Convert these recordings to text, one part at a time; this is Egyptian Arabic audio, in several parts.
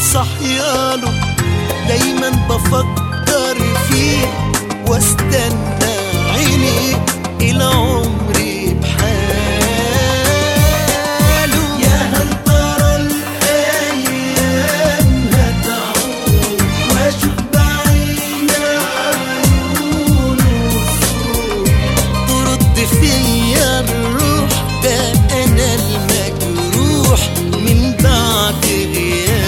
صحياله دايما بفكر فيه واستنى عيني الى عمري بحاله يا هل ترى الايام هتعود واشوف بعيني عيونه الصوت ترد فيا الروح ده انا المجروح من بعد غيابه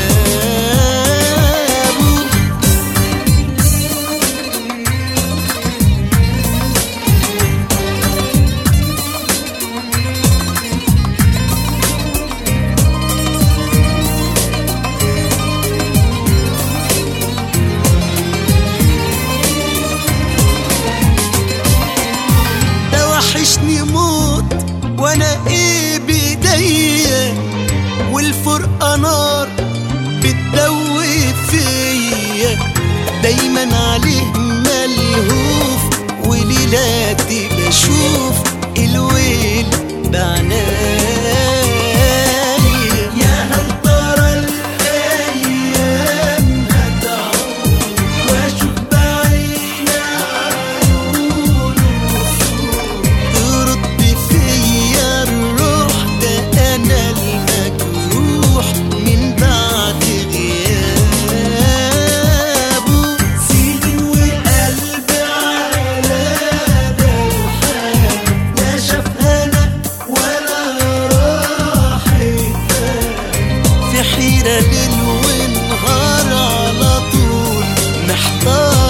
ده وحشني موت وانا ايه بايديا والفرقه نار بتدوب فيا دايما عليه ملهوف وليلاتي بشوف الويل بعنايا يا هل ترى الايام هتعود واشوف بعيني عيونه ترد فيا الروح ده انا المجروح من بعد غيابه سيدي وقلبي على ده الحال لا شاف هنا ولا راحت في حيرة ليل ونهار على طول محتار